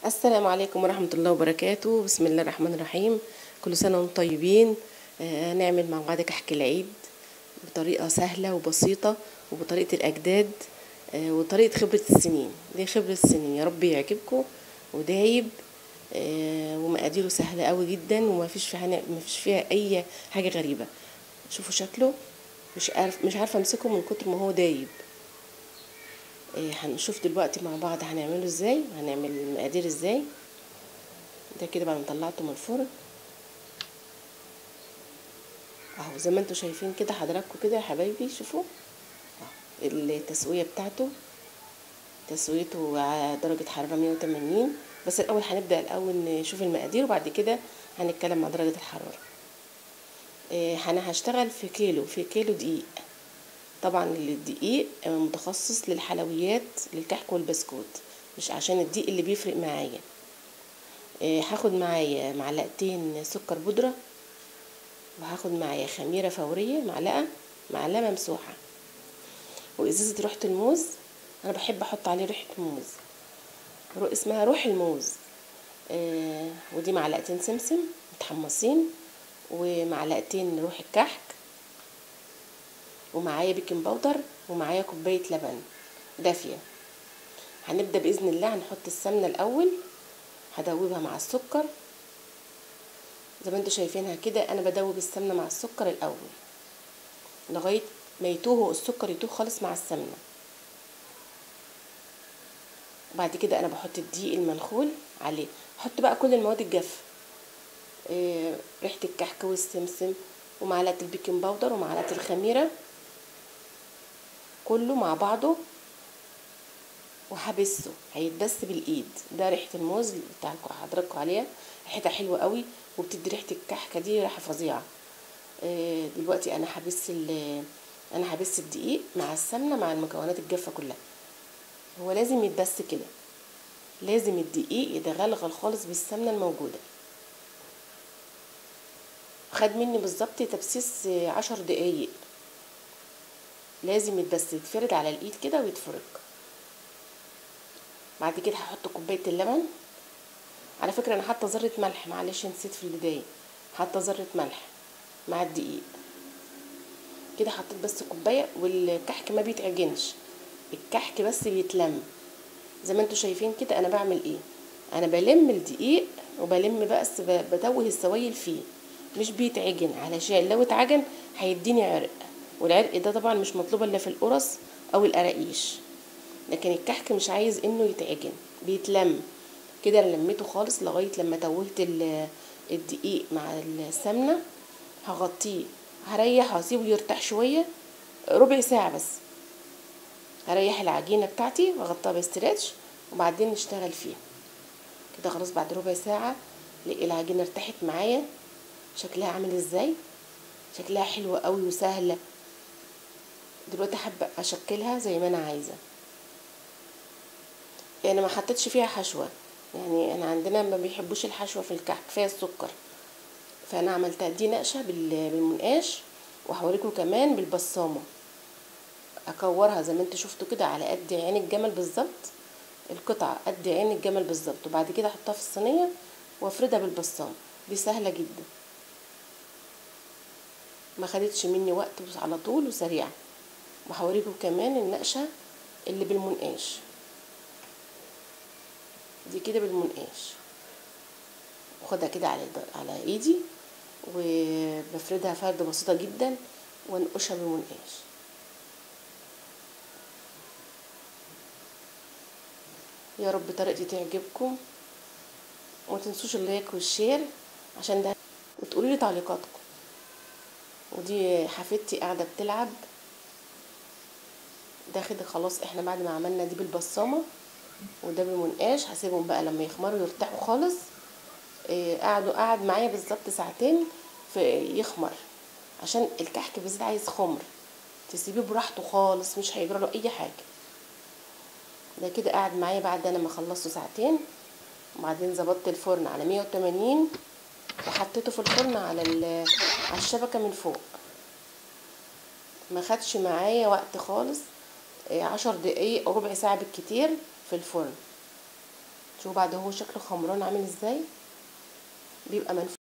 السلام عليكم ورحمة الله وبركاته بسم الله الرحمن الرحيم كل سنة وانتم طيبين آه، هنعمل مع بعض كحك العيد بطريقة سهلة وبسيطة وبطريقة الأجداد آه، وطريقة خبرة السنين دي خبرة السنين يا رب يعجبكم ودايب آه، ومقاديره سهلة قوي جدا وما فيش فيها ما فيش فيها أي حاجة غريبة شوفوا شكله مش عارف مش عارفة أمسكه من كتر ما هو دايب إيه، هنشوف دلوقتي مع بعض هنعمله ازاي هنعمل المقادير ازاي ده كده بعد ما طلعته من الفرن اهو زي ما انتوا شايفين كده حضراتكم كده يا حبايبي شوفوا اهو التسويه بتاعته تسويته على درجه حراره 180 بس الاول هنبدا الاول نشوف المقادير وبعد كده هنتكلم عن درجه الحراره إيه، انا هشتغل في كيلو في كيلو دقيق طبعا الدقيق متخصص للحلويات للكحك والبسكوت مش عشان الدقيق اللي بيفرق معايا إيه، هاخد معايا معلقتين سكر بودرة وهاخد معايا خميرة فورية معلقة معلقة ممسوحة وإزازة ريحة الموز أنا بحب أحط عليه ريحة موز رو اسمها روح الموز آه ودي معلقتين سمسم متحمصين ومعلقتين روح الكحك ومعايا بيكنج باودر ومعايا كوبايه لبن دافيه هنبدا باذن الله هنحط السمنه الاول هدوبها مع السكر زي ما انتوا شايفينها كده انا بدوب السمنه مع السكر الاول لغايه ما يتوه السكر يتوه خالص مع السمنه بعد كده انا بحط الدقيق المنخول عليه احط بقى كل المواد الجافه إيه ريحه الكحك والسمسم ومعلقه البيكنج باودر ومعلقه الخميره كله مع بعضه وهبسه هيتبس بالايد ده ريحه الموز بتاع حضراتكم عليها ريحتها حلوه قوي وبتدي ريحه الكحكه دي ريحه فظيعه آه دلوقتي انا هبس انا هبس الدقيق مع السمنه مع المكونات الجافه كلها هو لازم يتبس كده لازم الدقيق يتغلغل خالص بالسمنه الموجوده خد مني بالظبط تبسيس عشر دقايق لازم يتبس يتفرد على الايد كده ويتفرك بعد كده هحط كوبايه اللبن على فكره انا حاطه ذره ملح معلش نسيت في البدايه حاطه ذره ملح مع الدقيق كده حطيت بس كوبايه والكحك ما بيتعجنش الكحك بس بيتلم زي ما انتوا شايفين كده انا بعمل ايه انا بلم الدقيق وبلم بس بتوه السوائل فيه مش بيتعجن علشان لو اتعجن هيديني عرق والعرق ده طبعا مش مطلوب الا في القرص او القراقيش لكن الكحك مش عايز انه يتعجن بيتلم كده لميته خالص لغايه لما توهت الدقيق مع السمنه هغطيه هريح واسيبه يرتاح شويه ربع ساعه بس هريح العجينه بتاعتي واغطيها باسترتش وبعدين نشتغل فيها كده خلاص بعد ربع ساعه لقي العجينه ارتاحت معايا شكلها عامل ازاي شكلها حلو قوي وسهله دلوقتي حابه اشكلها زي ما انا عايزه انا ما حطيتش فيها حشوه يعني انا عندنا ما بيحبوش الحشوه في الكحك كفايه السكر فانا عملتها دي نقشه بالمنقاش وهوريكم كمان بالبصامه اكورها زي ما انتوا شفتوا كده على قد عين الجمل بالظبط القطعه قد عين الجمل بالظبط وبعد كده احطها في الصينيه وافردها بالبصامه دي سهله جدا ما خدتش مني وقت على طول وسريعه وهوريكم كمان النقشه اللي بالمنقاش دي كده بالمنقاش واخدها كده على على ايدي وبفردها فرده بسيطه جدا وانقشها بالمنقاش يا رب طريقتي تعجبكم وما تنسوش اللايك والشير عشان ده وتقولوا لي تعليقاتكم ودي حفيدتي قاعده بتلعب ده كده خلاص احنا بعد ما عملنا دي بالبصامه وده بالمنقاش هسيبهم بقى لما يخمروا يرتاحوا خالص إيه قعدوا قعد معايا بالظبط ساعتين في يخمر عشان الكحك بالذات عايز خمر تسيبيه براحته خالص مش هيجرى له اي حاجه ده كده قعد معايا بعد انا ما خلصته ساعتين وبعدين ظبطت الفرن على 180 وحطيته في الفرن على على الشبكه من فوق ما خدش معايا وقت خالص عشر دقايق او ربع ساعه بالكتير في الفرن شوفوا بعد هو شكله خمران عامل ازاي بيبقى منفوخ